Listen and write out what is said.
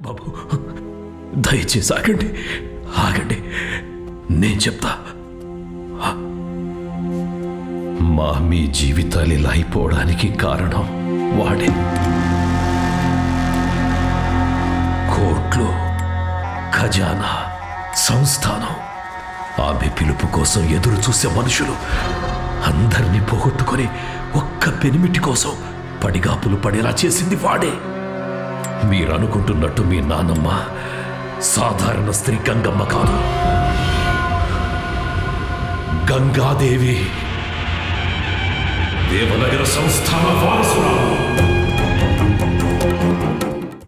బాబు దయచేసి ఆగండి ఆగండి నేను చెప్తా మా మీ జీవితాలు ఇలా అయిపోవడానికి కారణం వాడే కోట్లు ఖజానా సంస్థానం ఆమె పిలుపు కోసం ఎదురు చూసే మనుషులు అందరినీ పోగొట్టుకొని ఒక్క పెనిమిటి కోసం పడిగాపులు పడేలా చేసింది వాడే మీరు అనుకుంటున్నట్టు మీ నానమ్మ సాధారణ స్త్రీ గంగమ్మ కాదు గంగాదేవి దేవనగర సంస్థాన వారసురాలు